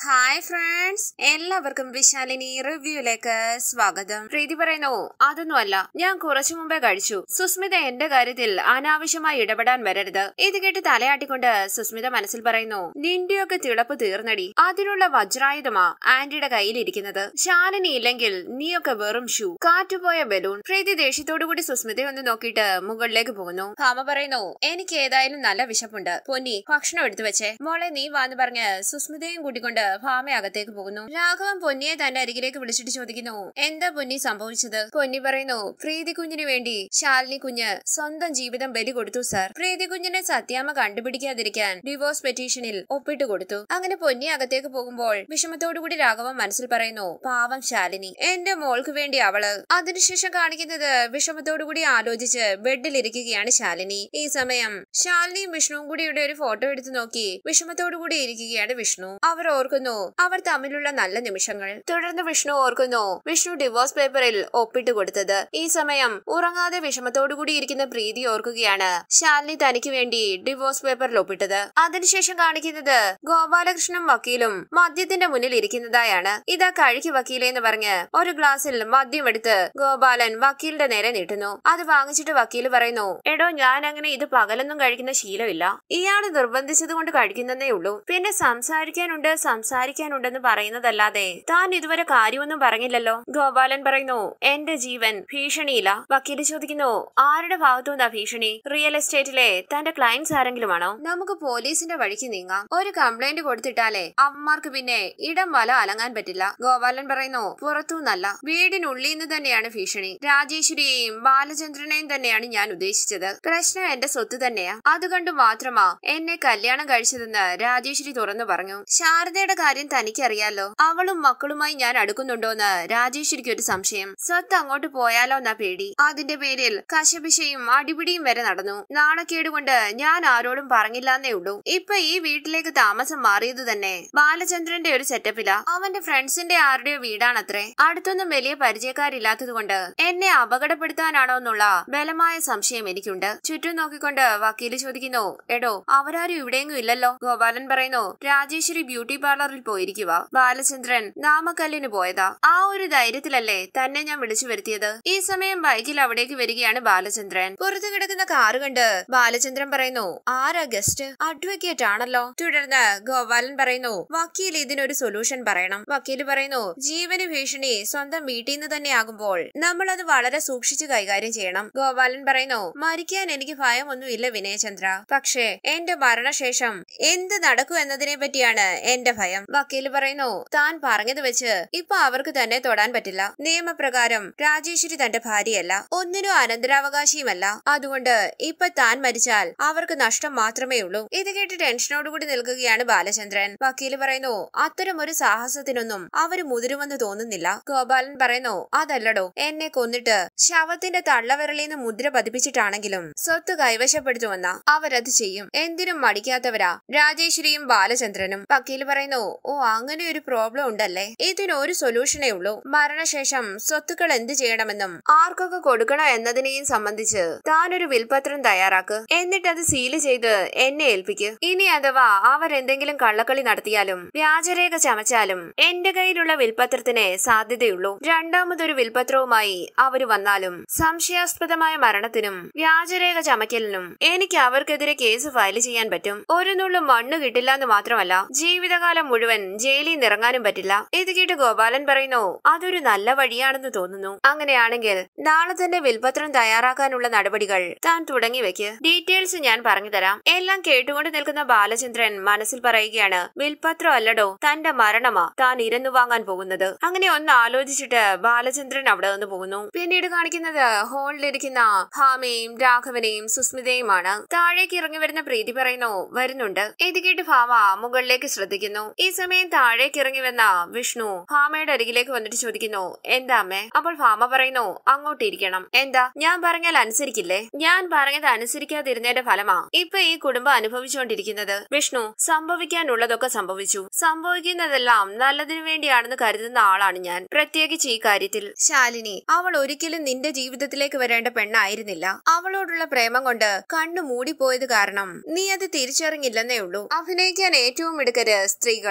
hi friends എല്ലാവർക്കും വിശാലിനി റിവ്യൂയിലേക്ക് സ്വാഗതം പ്രീതി പറയുന്നു അതൊന്നുമല്ല ഞാൻ കുറച്ചു മുമ്പേ കഴിച്ചു സുസ്മിത എന്റെ കാര്യത്തിൽ അനാവശ്യമായി ഇടപെടാൻ വരരുത് ഇത് കേട്ട് തലയാട്ടിക്കൊണ്ട് സുസ്മിത മനസ്സിൽ പറയുന്നു നിന്റെയൊക്കെ തിളപ്പ് തീർന്നടി അതിനുള്ള വജ്രായുധമാ ആന്റിയുടെ കയ്യിലിരിക്കുന്നത് ശാലിനി ഇല്ലെങ്കിൽ നീയൊക്കെ വെറും ഷൂ കാറ്റുപോയ ബലൂൺ പ്രീതി ദേഷ്യത്തോടുകൂടി സുസ്മിതയെ ഒന്ന് നോക്കിയിട്ട് മുകളിലേക്ക് പോകുന്നു ഭാമ പറയുന്നു എനിക്ക് ഏതായാലും നല്ല വിശപ്പുണ്ട് പൊന്നി ഭക്ഷണം എടുത്തു വെച്ചേ മോളെ നീ വാന്ന് പറഞ്ഞ് സുസ്മിതയും കൂട്ടിക്കൊണ്ട് ഭാമ അകത്തേക്ക് പോകുന്നു രാഘവൻ പൊന്നിയെ തന്റെ അരികിലേക്ക് വിളിച്ചിട്ട് ചോദിക്കുന്നു എന്താ പൊന്നി സംഭവിച്ചത് പൊന്നി പറയുന്നു പ്രീതി കുഞ്ഞിന് വേണ്ടി ശാലിനി കുഞ്ഞ് സ്വന്തം ജീവിതം ബലി കൊടുത്തു സാർ പ്രീതി കുഞ്ഞിനെ സത്യാമ്മ കണ്ടുപിടിക്കാതിരിക്കാൻ ഡിവോഴ്സ് പെറ്റീഷനിൽ ഒപ്പിട്ട് കൊടുത്തു അങ്ങനെ പൊന്നി അകത്തേക്ക് പോകുമ്പോൾ വിഷമത്തോടുകൂടി രാഘവൻ മനസ്സിൽ പറയുന്നു പാവം ശാലിനി എന്റെ മോൾക്ക് വേണ്ടി അവള് അതിനുശേഷം കാണിക്കുന്നത് വിഷമത്തോടുകൂടി ആലോചിച്ച് ബെഡിലിരിക്കുകയാണ് ശാലിനി ഈ സമയം ശാലിനിയും വിഷ്ണുവും കൂടി ഇവിടെ ഒരു ഫോട്ടോ എടുത്തു നോക്കി വിഷമത്തോടുകൂടി ഇരിക്കുകയാണ് വിഷ്ണു അവർ ഓർക്കുന്നു അവർ തമ്മിലുള്ള നല്ല നിമിഷങ്ങൾ തുടർന്ന് വിഷ്ണു ഓർക്കുന്നു വിഷ്ണു ഡിവോഴ്സ് പേപ്പറിൽ ഒപ്പിട്ട് കൊടുത്തത് ഈ സമയം ഉറങ്ങാതെ വിഷമത്തോടുകൂടി ഇരിക്കുന്ന പ്രീതി ഓർക്കുകയാണ് ശാലിനി തനിക്ക് വേണ്ടി ഡിവോഴ്സ് പേപ്പറിൽ ഒപ്പിട്ടത് അതിനുശേഷം കാണിക്കുന്നത് ഗോപാലകൃഷ്ണൻ വക്കീലും മദ്യത്തിന്റെ മുന്നിൽ ഇരിക്കുന്നതായാണ് ഇതാ കഴിക്ക് വക്കീലെ എന്ന് പറഞ്ഞ് ഒരു ഗ്ലാസ്സിൽ മദ്യം എടുത്ത് ഗോപാലൻ വക്കീലിന്റെ നേരെ നീട്ടുന്നു അത് വാങ്ങിച്ചിട്ട് വക്കീല് പറയുന്നു എടോ ഞാൻ അങ്ങനെ ഇത് പകലൊന്നും കഴിക്കുന്ന ശീലമില്ല ഇയാള് നിർബന്ധിച്ചത് കൊണ്ട് കഴിക്കുന്നതേ ഉള്ളൂ പിന്നെ സംസാരിക്കാനുണ്ട് സംസാരിക്കാനുണ്ടെന്ന് പറയുന്നതല്ലാതെ താൻ ഇതുവരെ കാര്യമൊന്നും പറഞ്ഞില്ലല്ലോ ഗോപാലൻ പറയുന്നു എന്റെ ജീവൻ ഭീഷണിയില്ല വക്കീല് ചോദിക്കുന്നു ആരുടെ ഭാഗത്തുനിന്നാ ഭീഷണി റിയൽ എസ്റ്റേറ്റിലെ തന്റെ ക്ലയൻസ് ആരെങ്കിലുമാണോ നമുക്ക് പോലീസിന്റെ വഴിക്ക് നീങ്ങാം ഒരു കംപ്ലൈന്റ് കൊടുത്തിട്ടാലേ അമ്മമാർക്ക് പിന്നെ ഇടം വല അലങ്ങാൻ പറ്റില്ല ഗോപാലൻ പറയുന്നു പുറത്തുനിന്നല്ല വീടിനുള്ളിൽ നിന്ന് തന്നെയാണ് ഭീഷണി രാജേശ്വരിയെയും ബാലചന്ദ്രനെയും തന്നെയാണ് ഞാൻ ഉദ്ദേശിച്ചത് പ്രശ്നം എന്റെ സ്വത്ത് തന്നെയാ അതുകൊണ്ട് മാത്രമാ എന്നെ കല്യാണം കഴിച്ചതെന്ന് രാജേശ്വരി തുറന്നു പറഞ്ഞു ശാരദയുടെ കാര്യം തനിക്കറിയാലോ അവളും മക്കളുമായി ഞാൻ അടുക്കുന്നുണ്ടോന്ന് രാജേശ്വരിക്ക് ഒരു സംശയം സ്വത്ത് അങ്ങോട്ട് പോയാലോ എന്നാ പേടി അതിന്റെ പേരിൽ കശപിശയും അടിപിടിയും വരെ നടന്നു നാണക്കേട് കൊണ്ട് ഞാൻ ആരോടും പറഞ്ഞില്ലാന്നേ ഉള്ളൂ ഇപ്പൊ ഈ വീട്ടിലേക്ക് താമസം മാറിയത് തന്നെ ബാലചന്ദ്രന്റെ ഒരു സെറ്റപ്പിലാ അവന്റെ ഫ്രണ്ട്സിന്റെ ആരുടെയോ വീടാണത്രേ അടുത്തൊന്നും വലിയ പരിചയക്കാരില്ലാത്തത് കൊണ്ട് എന്നെ അപകടപ്പെടുത്താനാണോ എന്നുള്ള ബലമായ സംശയം എനിക്കുണ്ട് ചുറ്റും നോക്കിക്കൊണ്ട് വക്കീല് ചോദിക്കുന്നു എടോ അവരാരും ഇവിടെയെങ്ങും ഇല്ലല്ലോ ഗോപാലൻ പറയുന്നു രാജേശ്വരി ബ്യൂട്ടി പാർലറിൽ പോയിരിക്കുക ബാലചന്ദ്രൻ നാമക്കല്ലിന് പോയതാ ആ ഒരു ധൈര്യത്തിലല്ലേ തന്നെ ഞാൻ വിളിച്ചു വരുത്തിയത് ഈ സമയം ബൈക്കിൽ അവിടേക്ക് വരികയാണ് ബാലചന്ദ്രൻ പുറത്തു കിടക്കുന്ന കാറ് കണ്ട് ബാലചന്ദ്രൻ പറയുന്നു ആരാ ഗസ്റ്റ് അഡ്വക്കേറ്റ് ആണല്ലോ തുടർന്ന് ഗോപാലൻ പറയുന്നു വക്കീൽ ഇതിനൊരു സൊല്യൂഷൻ പറയണം വക്കീല് പറയുന്നു ജീവന് ഭീഷണി സ്വന്തം വീട്ടിൽ നിന്ന് തന്നെ ആകുമ്പോൾ നമ്മൾ അത് വളരെ സൂക്ഷിച്ച് കൈകാര്യം ചെയ്യണം ഗോപാലൻ പറയുന്നു മരിക്കാൻ എനിക്ക് ഭയമൊന്നും ഇല്ല വിനയചന്ദ്ര പക്ഷേ എന്റെ മരണശേഷം എന്ത് നടക്കും എന്നതിനെ പറ്റിയാണ് എന്റെ ഭയം വക്കീല് പറയുന്നു താൻ പറഞ്ഞത് വെച്ച് ഇപ്പൊ അവർക്ക് തന്നെ തൊടാൻ പറ്റില്ല നിയമപ്രകാരം രാജേശ്വരി തന്റെ ഭാര്യയല്ല ഒന്നിനും അനന്തരാവകാശിയുമല്ല അതുകൊണ്ട് ഇപ്പൊ താൻ മരിച്ചാൽ അവർക്ക് നഷ്ടം മാത്രമേ ഉള്ളൂ ഇത് കേട്ട് ടെൻഷനോടുകൂടി നിൽക്കുകയാണ് ബാലചന്ദ്രൻ വക്കീല് പറയുന്നു അത്തരം ഒരു സാഹസത്തിനൊന്നും അവര് മുതിരുമെന്ന് തോന്നുന്നില്ല ഗോപാലൻ പറയുന്നു അതല്ലടോ എന്നെ കൊന്നിട്ട് ശവത്തിന്റെ തള്ളവിരളിന്ന് മുദ്ര പതിപ്പിച്ചിട്ടാണെങ്കിലും സ്വത്ത് കൈവശപ്പെടുത്തുമെന്ന അവരത് ചെയ്യും എന്തിനും മടിക്കാത്തവരാ രാജേശ്വരിയും ബാലചന്ദ്രനും വക്കീല് പറയുന്നു ഓ അങ്ങനെ ഒരു പ്രോബ്ലം ഉണ്ടല്ലേ ഇതിനൊരു സൊല്യൂഷനേ ഉള്ളൂ മരണശേഷം സ്വത്തുക്കൾ എന്ത് ചെയ്യണമെന്നും ആർക്കൊക്കെ കൊടുക്കണം എന്നതിനെയും സംബന്ധിച്ച് താനൊരു വിൽപത്രം തയ്യാറാക്ക് എന്നിട്ട് അത് സീല് ചെയ്ത് എന്നെ ഏൽപ്പിക്ക് ഇനി അഥവാ അവരെന്തെങ്കിലും കള്ളക്കളി നടത്തിയാലും വ്യാജരേഖ ചമച്ചാലും എന്റെ കയ്യിലുള്ള വിൽപത്രത്തിന് സാധ്യതയുള്ളൂ രണ്ടാമതൊരു വിൽപത്രവുമായി അവര് വന്നാലും സംശയാസ്പദമായ മരണത്തിനും വ്യാജരേഖ ചമയ്ക്കലിനും എനിക്ക് അവർക്കെതിരെ കേസ് ഫയൽ ചെയ്യാൻ പറ്റും ഒരു നുള്ളു മണ്ണ് കിട്ടില്ല എന്ന് മാത്രമല്ല ജീവിതകാലം മുഴുവൻ ജയിലിൽ നിന്ന് ഇറങ്ങാനും പറ്റില്ല ഇത് കേട്ട് ഗോപാലൻ പറയുന്നു അതൊരു നല്ല വഴിയാണെന്ന് തോന്നുന്നു അങ്ങനെയാണെങ്കിൽ നാളെ തന്നെ വിൽപത്രം തയ്യാറാക്കാനുള്ള നടപടികൾ താൻ തുടങ്ങി വെക്ക് ഡീറ്റെയിൽസ് ഞാൻ പറഞ്ഞു തരാം എല്ലാം കേട്ടുകൊണ്ട് നിൽക്കുന്ന ബാലചന്ദ്രൻ മനസ്സിൽ പറയുകയാണ് വിൽപത്രം അല്ലടോ തന്റെ മരണമാ താൻ ഇരന്നു വാങ്ങാൻ പോകുന്നത് അങ്ങനെ ഒന്ന് ആലോചിച്ചിട്ട് ബാലചന്ദ്രൻ അവിടെ നിന്ന് പോകുന്നു പിന്നീട് കാണിക്കുന്നത് ഹോളിലിരിക്കുന്ന ഭാമയും രാഘവനെയും സുസ്മിതയുമാണ് താഴേക്ക് ഇറങ്ങി വരുന്ന പ്രീതി പറയുന്നു വരുന്നുണ്ട് ഇത് കേട്ട് ഭാമ മുകളിലേക്ക് ശ്രദ്ധിക്കുന്നു ഈ സമയം താഴേക്ക് ഇറങ്ങി വന്ന വിഷ്ണു ഭാമയുടെ അരികിലേക്ക് വന്നിട്ട് ചോദിക്കുന്നു എന്താ അമ്മേ അപ്പോൾ ഭാമ പറയുന്നു അങ്ങോട്ട് ഇരിക്കണം എന്താ ഞാൻ പറഞ്ഞാൽ അനുസരിക്കില്ലേ ഞാൻ പറഞ്ഞത് അനുസരിക്കാതിരുന്നതിന്റെ ഫലമാ ഇപ്പൊ ഈ കുടുംബം അനുഭവിച്ചുകൊണ്ടിരിക്കുന്നത് വിഷ്ണു സംഭവിക്കാനുള്ളതൊക്കെ സംഭവിച്ചു സംഭവിക്കുന്നതെല്ലാം നല്ലതിനു വേണ്ടിയാണെന്ന് കരുതുന്ന ആളാണ് ഞാൻ പ്രത്യേകിച്ച് ഈ കാര്യത്തിൽ ശാലിനി അവൾ ഒരിക്കലും നിന്റെ ജീവിതത്തിലേക്ക് വരേണ്ട പെണ്ണായിരുന്നില്ല അവളോടുള്ള പ്രേമം കൊണ്ട് കണ്ണു മൂടിപ്പോയത് കാരണം നീ അത് തിരിച്ചറിഞ്ഞില്ലെന്നേ ഉള്ളൂ അഭിനയിക്കാൻ ഏറ്റവും മിടുക്കര് സ്ത്രീകള്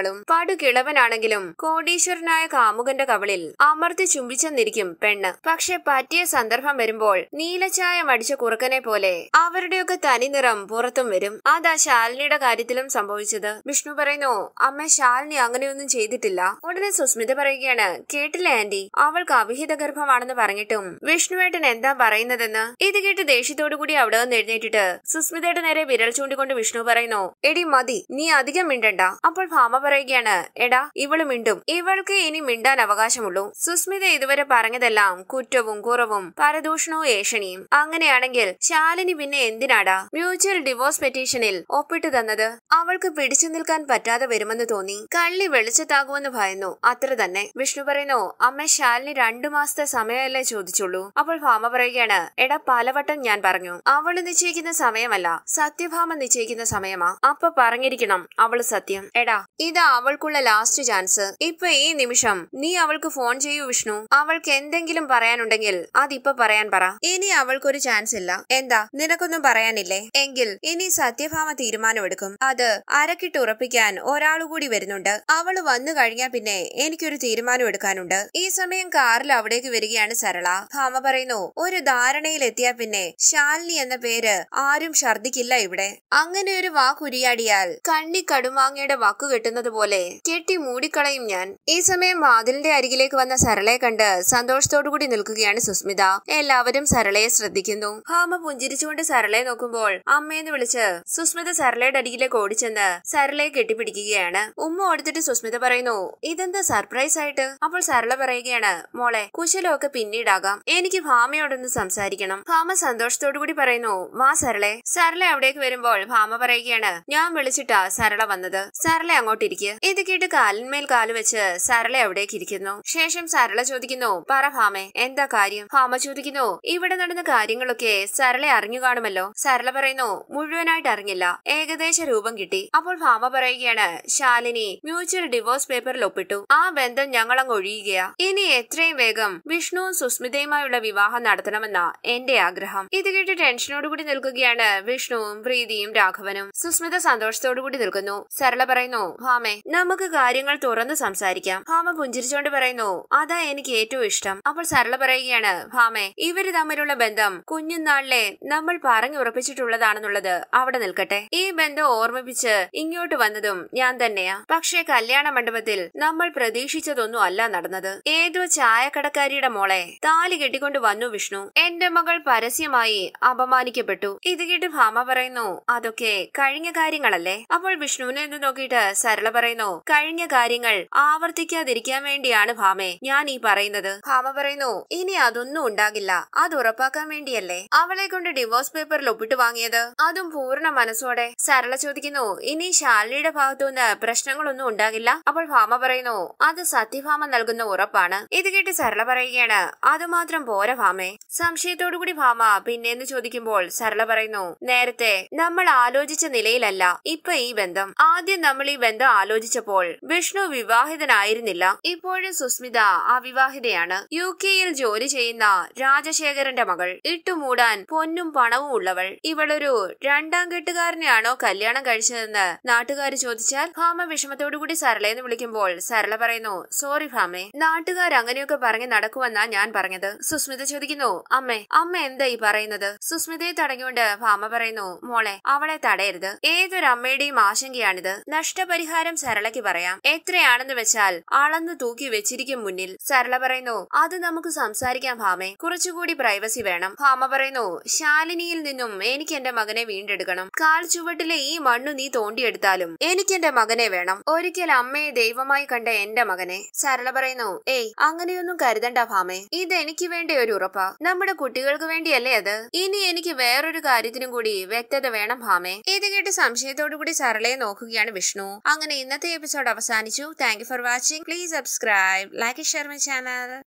കണ്ണുകളും പടുകിളവനാണെങ്കിലും കോടീശ്വരനായ കാമുകന്റെ കവളിൽ അമർത്തി ചുംബിച്ചെന്നിരിക്കും പെണ്ണ് പക്ഷെ പറ്റിയ സന്ദർഭം വരുമ്പോൾ നീലച്ചായം അടിച്ച കുറുക്കനെ പോലെ അവരുടെയൊക്കെ തനിനിറം പുറത്തും വരും അതാ ശാലിനിയുടെ കാര്യത്തിലും സംഭവിച്ചത് വിഷ്ണു പറയുന്നു അമ്മ ശാലിനി അങ്ങനെയൊന്നും ചെയ്തിട്ടില്ല ഉടനെ സുസ്മിത പറയുകയാണ് കേട്ടില്ല ആന്റി അവൾക്ക് അവിഹിത ഗർഭമാണെന്ന് പറഞ്ഞിട്ടും വിഷ്ണുവേട്ടൻ എന്താ പറയുന്നതെന്ന് ഇത് കേട്ട് ദേഷ്യത്തോടു കൂടി അവിടെ നിന്ന് എഴുന്നേറ്റിട്ട് സുസ്മിതയുടെ നേരെ വിരൽ ചൂണ്ടിക്കൊണ്ട് വിഷ്ണു പറയുന്നു എടി മതി നീ അധികം മിണ്ടണ്ട അപ്പോൾ ഭാമ പറയുകയാണ് എടാ ഇവള് മിണ്ടും ഇവൾക്ക് ഇനി മിണ്ടാൻ അവകാശമുള്ളൂ സുസ്മിത ഇതുവരെ പറഞ്ഞതെല്ലാം കുറ്റവും കുറവും പരദൂഷണവും ഏഷണിയും അങ്ങനെയാണെങ്കിൽ ശാലിനി പിന്നെ എന്തിനാടാ മ്യൂച്വൽ ഡിവോഴ്സ് പെറ്റീഷനിൽ ഒപ്പിട്ട് തന്നത് അവൾക്ക് പിടിച്ചു നിൽക്കാൻ പറ്റാതെ വരുമെന്ന് തോന്നി കള്ളി വെളിച്ചത്താകുമെന്ന് ഭയന്നു അത്ര തന്നെ വിഷ്ണു പറയുന്നു അമ്മ ശാലിനി രണ്ടു മാസത്തെ സമയമല്ലേ ചോദിച്ചുള്ളൂ അപ്പോൾ ഭാമ പറയുകയാണ് എടാ പലവട്ടം ഞാൻ പറഞ്ഞു അവള് നിശ്ചയിക്കുന്ന സമയമല്ല സത്യഭാമ നിശ്ചയിക്കുന്ന സമയമാ അപ്പൊ പറഞ്ഞിരിക്കണം അവള് സത്യം എടാ ഇതാ അവൾക്കുള്ള ലാസ്റ്റ് ചാൻസ് ഇപ്പൊ ഈ നിമിഷം നീ അവൾക്ക് ഫോൺ ചെയ്യൂ വിഷ്ണു അവൾക്ക് എന്തെങ്കിലും പറയാനുണ്ടെങ്കിൽ അതിപ്പോ പറയാൻ പറ ഇനി അവൾക്കൊരു ചാൻസ് ഇല്ല എന്താ നിനക്കൊന്നും പറയാനില്ലേ എങ്കിൽ ഇനി സത്യഭാമ തീരുമാനമെടുക്കും അത് അരക്കിട്ട് ഉറപ്പിക്കാൻ ഒരാളുകൂടി വരുന്നുണ്ട് അവള് വന്നു കഴിഞ്ഞാൽ പിന്നെ എനിക്കൊരു തീരുമാനം എടുക്കാനുണ്ട് ഈ സമയം കാറിൽ അവിടേക്ക് വരികയാണ് സരള ഭാമ പറയുന്നു ഒരു ധാരണയിൽ എത്തിയാ പിന്നെ ശാലിനി എന്ന പേര് ആരും ഛർദിക്കില്ല ഇവിടെ അങ്ങനെ ഒരു വാക്കുരിയാടിയാൽ കണ്ണി കടുമാങ്ങയുടെ വാക്കു കെട്ടുന്നത് പോലെ കെട്ടി മൂടിക്കളയും ഞാൻ ഈ സമയം വാതിലിന്റെ അരികിലേക്ക് വന്ന സരളയെ കണ്ട് സന്തോഷത്തോടു കൂടി നിൽക്കുകയാണ് സുസ്മിത എല്ലാവരും സരളയെ ശ്രദ്ധിക്കുന്നു ഭാമ പുഞ്ചിരിച്ചുകൊണ്ട് സരളയെ നോക്കുമ്പോൾ അമ്മയെന്ന് വിളിച്ച് സുസ്മിത സരളയുടെ അടിയിലേക്ക് ഓടിച്ചെന്ന് സരളയെ കെട്ടിപ്പിടിക്കുകയാണ് ഉമ്മ ഓടിച്ചിട്ട് സുസ്മിത പറയുന്നു ഇതെന്താ സർപ്രൈസ് ആയിട്ട് അപ്പോൾ സരള പറയുകയാണ് മോളെ കുശലമൊക്കെ പിന്നീടാകാം എനിക്ക് ഭാമയോടൊന്ന് സംസാരിക്കണം ഭാമ സന്തോഷത്തോടു കൂടി പറയുന്നു വാ സരളെ സരള അവിടേക്ക് വരുമ്പോൾ ഭാമ പറയുകയാണ് ഞാൻ വിളിച്ചിട്ടാ സരള വന്നത് സരള അങ്ങോട്ടിരിക്കുക ഇത് കേട്ട് കാലിന്മേൽ കാല് വെച്ച് സരള അവിടേക്ക് ഇരിക്കുന്നു ശേഷം സരള ചോദിക്കുന്നു പറ ഭാമെ എന്താ കാര്യം ഭാമ ചോദിക്കുന്നു ഇവിടെ നടന്ന കാര്യങ്ങളൊക്കെ സരള അറിഞ്ഞു കാണുമല്ലോ സരള പറയുന്നു മുഴുവനായിട്ട് അറിഞ്ഞില്ല ഏകദേശ രൂപം കിട്ടി അപ്പോൾ ഭാമ പറയുകയാണ് ശാലിനി മ്യൂച്വൽ ഡിവോഴ്സ് പേപ്പറിൽ ഒപ്പിട്ടു ആ ബന്ധം ഞങ്ങൾ അങ്ങ് ഒഴിയുകയാ ഇനി എത്രയും വേഗം വിഷ്ണുവും സുസ്മിതയുമായുള്ള വിവാഹം നടത്തണമെന്ന എന്റെ ആഗ്രഹം ഇത് കേട്ട് ടെൻഷനോടുകൂടി നിൽക്കുകയാണ് വിഷ്ണുവും പ്രീതിയും രാഘവനും സുസ്മിത സന്തോഷത്തോടുകൂടി നിൽക്കുന്നു സരള പറയുന്നു ഭാമെ നമുക്ക് കാര്യങ്ങൾ തുറന്ന് സംസാരിക്കാം ഭാമ പുഞ്ചിരിച്ചോണ്ട് പറയുന്നു അതാ എനിക്ക് ഏറ്റവും ഇഷ്ടം അപ്പോൾ സരള പറയുകയാണ് ഭാമെ ഇവര് തമ്മിലുള്ള ബന്ധം കുഞ്ഞുനാളിലെ നമ്മൾ പറഞ്ഞുറപ്പിച്ചിട്ടുള്ളതാണെന്നുള്ളത് അവിടെ നിൽക്കട്ടെ ഈ ബന്ധം ഓർമ്മിപ്പിച്ച് ഇങ്ങോട്ട് വന്നതും ഞാൻ തന്നെയാ പക്ഷേ കല്യാണ മണ്ഡപത്തിൽ നമ്മൾ പ്രതീക്ഷിച്ചതൊന്നും അല്ല നടന്നത് ഏതോ ചായക്കടക്കാരിയുടെ മോളെ താലി കെട്ടിക്കൊണ്ട് വന്നു വിഷ്ണു എന്റെ മകൾ പരസ്യമായി അപമാനിക്കപ്പെട്ടു ഇത് കേട്ട് ഭാമ പറയുന്നു അതൊക്കെ കഴിഞ്ഞ കാര്യങ്ങളല്ലേ അപ്പോൾ വിഷ്ണുവിനെ എന്ന് നോക്കിയിട്ട് സരള പറയുന്നു കഴിഞ്ഞ കാര്യങ്ങൾ ആവർത്തിക്കാതിരിക്കാൻ വേണ്ടിയാണ് ഭാമെ ഞാൻ ഈ പറയുന്നത് ഭാമ പറയുന്നു ഇനി അതൊന്നും ഉണ്ടാകില്ല അത് ഉറപ്പാക്കാൻ വേണ്ടിയല്ലേ അവളെ കൊണ്ട് ഡിവോഴ്സ് പേപ്പറിൽ ഒപ്പിട്ട് വാങ്ങിയത് അതും പൂർണ്ണ മനസ്സോടെ സരള ചോദിക്കുന്നു ഇനി ശാലിനിയുടെ ഭാഗത്തുനിന്ന് പ്രശ്നങ്ങളൊന്നും ഉണ്ടാകില്ല അപ്പോൾ ഭാമ പറയുന്നു അത് സത്യഭാമ നൽകുന്ന ഉറപ്പാണ് ഇത് കേട്ട് സരള പറയുകയാണ് അതുമാത്രം പോരാ ഭാമേ സംശയത്തോടു കൂടി ഭാമ പിന്നെന്ന് ചോദിക്കുമ്പോൾ സരള പറയുന്നു നേരത്തെ നമ്മൾ ആലോചിച്ച നിലയിലല്ല ഇപ്പൊ ഈ ബന്ധം ആദ്യം നമ്മൾ ഈ ബന്ധം ആലോചിച്ചപ്പോൾ വിഷ്ണു വിവാഹിതനായിരുന്നില്ല ഇപ്പോഴും സുസ്മിത അവിവാഹിതയാണ് യു കെയിൽ ജോലി ചെയ്യുന്ന രാജശേഖരന്റെ മകൾ ഇട്ടുമൂടാൻ പൊന്നും പണവും ഉള്ളവൾ ഇവളൊരു രണ്ടാം കെട്ടുകാരനെയാണോ കല്യാണം കഴിച്ചതെന്ന് നാട്ടുകാർ ചോദിച്ചാൽ ഭാമ വിഷമത്തോടുകൂടി സരളയെന്ന് വിളിക്കുമ്പോൾ സരള പറയുന്നു സോറി ഭാമേ നാട്ടുകാർ അങ്ങനെയൊക്കെ പറഞ്ഞ് നടക്കുമെന്നാ ഞാൻ പറഞ്ഞത് സുസ്മിത ചോദിക്കുന്നു അമ്മേ അമ്മ എന്താ ഈ പറയുന്നത് സുസ്മിതയെ തടഞ്ഞുകൊണ്ട് ഭാമ പറയുന്നു മോളെ അവളെ തടയരുത് ഏതൊരു അമ്മയുടെയും ആശങ്കയാണിത് നഷ്ടപരിഹാരം സരളയ്ക്ക് പറയാം എത്രയാണെന്ന് വെച്ചാൽ അളന്ന് തൂക്കി വെച്ചിരിക്കും മുന്നിൽ സരള പറയുന്നു അത് നമുക്ക് സംസാരിക്കാം ഭാമേ കുറച്ചുകൂടി പ്രൈവസി വേണം ഭാമ പറയുന്നു ശാലിനിയിൽ നിന്നും എനിക്ക് എന്റെ മകനെ വീണ്ടെടുക്കണം കാൽ ചുവട്ടിലെ ഈ മണ്ണു നീ തോണ്ടിയെടുത്താലും എനിക്ക് എന്റെ മകനെ വേണം ഒരിക്കൽ അമ്മയെ ദൈവമായി കണ്ട എന്റെ മകനെ സരള പറയുന്നു ഏയ് അങ്ങനെയൊന്നും കരുതണ്ട ഭാമേ ഇത് എനിക്ക് വേണ്ട ഒരു ഉറപ്പാ നമ്മുടെ കുട്ടികൾക്ക് വേണ്ടിയല്ലേ അത് ഇനി എനിക്ക് വേറൊരു കാര്യത്തിനും കൂടി വ്യക്തത വേണം ഭാമേ ഇത് കേട്ട് സംശയത്തോടു കൂടി സരളയെ നോക്കുകയാണ് വിഷ്ണു അങ്ങനെ ഇന്നത്തെ എപ്പിസോഡ് അവസാനിച്ചു thank you for watching please subscribe like share my channel